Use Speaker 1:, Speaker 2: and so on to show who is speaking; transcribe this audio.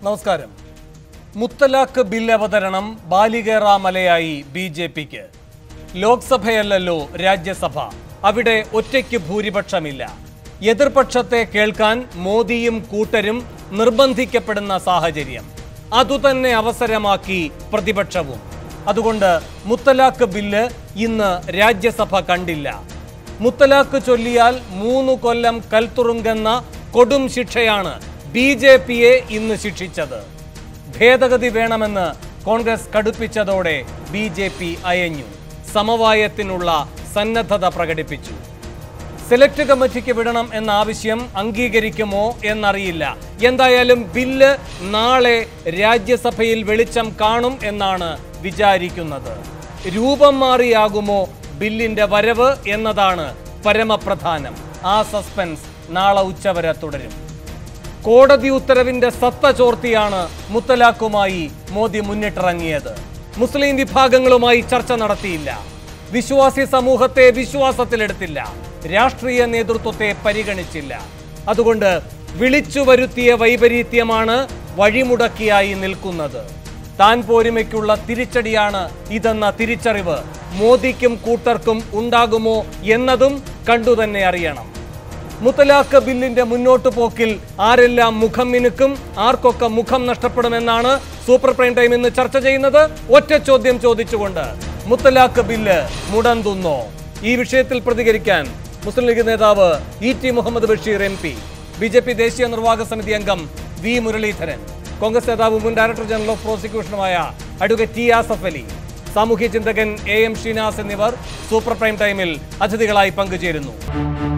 Speaker 1: നമസ്കാരം മുത്തലാഖ് ബിൽ അവതരണം ബാലികേറ മലയായി ബി ജെ പിക്ക് ലോക്സഭയല്ലല്ലോ രാജ്യസഭ അവിടെ ഒറ്റയ്ക്ക് ഭൂരിപക്ഷമില്ല എതിർപക്ഷത്തെ കേൾക്കാൻ മോദിയും കൂട്ടരും നിർബന്ധിക്കപ്പെടുന്ന സാഹചര്യം അതുതന്നെ അവസരമാക്കി പ്രതിപക്ഷവും അതുകൊണ്ട് മുത്തലാഖ് ബില്ല് ഇന്ന് രാജ്യസഭ കണ്ടില്ല മുത്തലാഖ് ചൊല്ലിയാൽ മൂന്ന് കൊല്ലം കൽത്തുറുങ്കെന്ന കൊടും ശിക്ഷയാണ് ബി ജെ പിയെ ഇന്ന് ശിക്ഷിച്ചത് ഭേദഗതി വേണമെന്ന് കോൺഗ്രസ് കടുപ്പിച്ചതോടെ ബി ജെ പി അയഞ്ഞു സമവായത്തിനുള്ള സന്നദ്ധത പ്രകടിപ്പിച്ചു സെലക്ട് കമ്മിറ്റിക്ക് വിടണം എന്ന ആവശ്യം അംഗീകരിക്കുമോ എന്നറിയില്ല എന്തായാലും ബില്ല് നാളെ രാജ്യസഭയിൽ വെളിച്ചം കാണും എന്നാണ് വിചാരിക്കുന്നത് രൂപം മാറിയാകുമോ ബില്ലിന്റെ വരവ് എന്നതാണ് പരമപ്രധാനം ആ സസ്പെൻസ് നാളെ ഉച്ചവരെ തുടരും കോടതി ഉത്തരവിന്റെ സത്ത ചോർത്തിയാണ് മുത്തലാഖുമായി മോദി മുന്നിട്ടിറങ്ങിയത് മുസ്ലിം വിഭാഗങ്ങളുമായി ചർച്ച നടത്തിയില്ല വിശ്വാസി സമൂഹത്തെ വിശ്വാസത്തിലെടുത്തില്ല രാഷ്ട്രീയ നേതൃത്വത്തെ പരിഗണിച്ചില്ല അതുകൊണ്ട് വിളിച്ചു വരുത്തിയ വൈപരീത്യമാണ് വഴിമുടക്കിയായി നിൽക്കുന്നത് താൻ പോരുമയ്ക്കുള്ള തിരിച്ചടിയാണ് ഇതെന്ന തിരിച്ചറിവ് മോദിക്കും കൂട്ടർക്കും ഉണ്ടാകുമോ എന്നതും കണ്ടുതന്നെ അറിയണം മുത്തലാഖ് ബില്ലിന്റെ മുന്നോട്ട് പോക്കിൽ ആരെല്ലാം മുഖം മിനുക്കും ആർക്കൊക്കെ മുഖം നഷ്ടപ്പെടുമെന്നാണ് സൂപ്പർ പ്രൈം ടൈം ഇന്ന് ചർച്ച ചെയ്യുന്നത് ഒറ്റ ചോദ്യം ചോദിച്ചുകൊണ്ട് മുത്തലാഖ് ബില്ല് മുടന്തുന്നോ ഈ വിഷയത്തിൽ പ്രതികരിക്കാൻ മുസ്ലിം ലീഗ് നേതാവ് E T Muhammad Basheer M P B J P ദേശീയ നിർവാഹക സമിതി അംഗം വി മുരളീധരൻ കോൺഗ്രസ് നേതാവ് മുൻ ഡയറക്ടർ ജനറൽ ഓഫ് പ്രോസിക്യൂഷനുമായ അഡ്വക്കേറ്റ് ടി ആസഫ് അലി സാമൂഹ്യ ചിന്തകൻ എ എം ഷീനാസ് എന്നിവർ സൂപ്പർ പ്രൈം ടൈമിൽ അതിഥികളായി പങ്കുചേരുന്നു